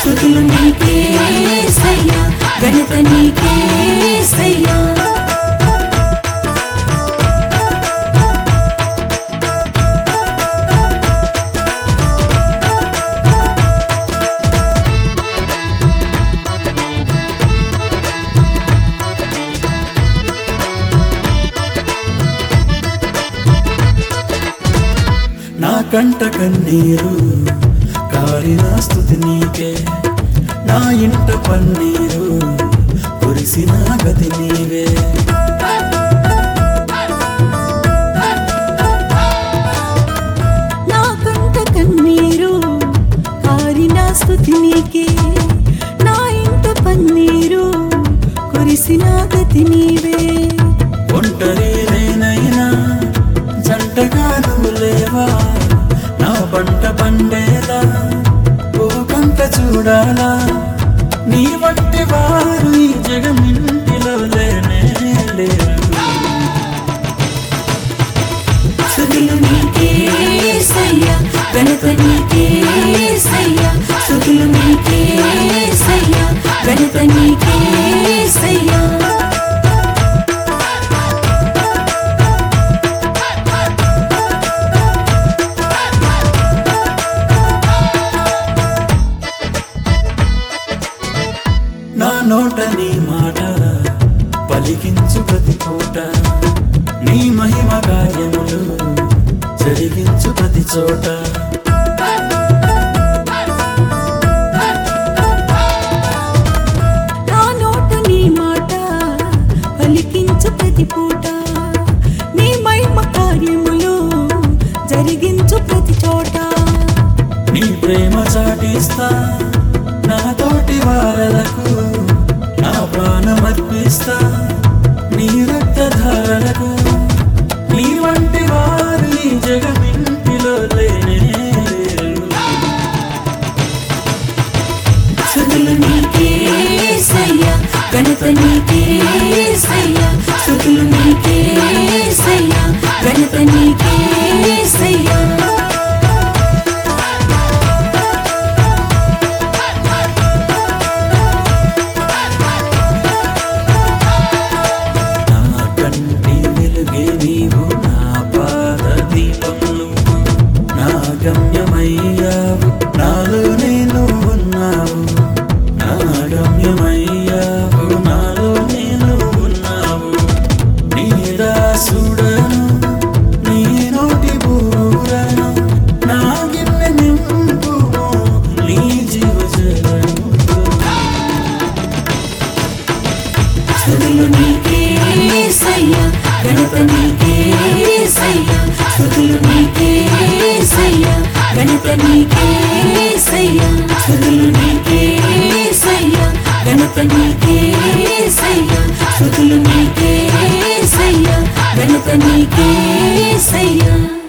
స్థుతులు నీకే సయ్యా ఘనత నీకే సయ్యా నా కంట కన్నీరు కారిన స్థుతి నీకే నా ఇంట పన్నీరు కురిసిన గతి నీవే నా కంట కన్నీరు కారిన స్థుతి నీకే నా ఇంట పన్నీరు కురిసిన గతి నీవే ఒంటరి నేనైనా జంటగా నువ్వు లేవా నా పంట పండేలా పోకంత చూడాలా నీ వంటి వారు ఈ జగమింటిలో లేనే లేరు స్థుతులు నీకే సయ్యా ఘనత నీకే సయ్యా స్థుతులు నీకే సయ్యా ఘనత నీకే సయ్యా నా నోట నీ మాట పలికించు ప్రతి పూట నీ మహిమ కార్యములు జరిగించు ప్రతి చోట నా నోట నీ మాట పలికించు ప్రతి పూట నీ మహిమ కార్యములు జరిగించు ప్రతి చోట నీ ప్రేమ చాటిస్తా నా తోటి వారలకు నా ప్రాణమర్పిస్తా నీ రక్తధారలకు నీ వంటి వారు ఈ జగమింటిలో లేనే లేరు స్థుతులు నీకే సయ్యా ఘనత నీకే సయ్యా స్థుతులు నీకే సయ్యా ఘనత నీకే సయ్యా నా కంటి వెలుగే నీవు నా పాద దీపం నువ్వు నా గమ్యమయ్యావు నాలో నేను ఉన్నావు నా గమ్యమయ్యావు నాలో నేను ఉన్నావు నీ దాసుడను నీ నోటి బూరను నా గిన్నె నింపు నీ జీవజలముతో స్థుతులు నీకే సయ్యా ఘనత నీకే సయ్యా స్థుతులు నీకే సయ్యా ఘనత నీకే సయ్యా స్థుతులు నీకే సయ్యా ఘనత నీకే సయ్యా స్థుతులు నీకే సయ్యా ఘనత నీకే సయ్యా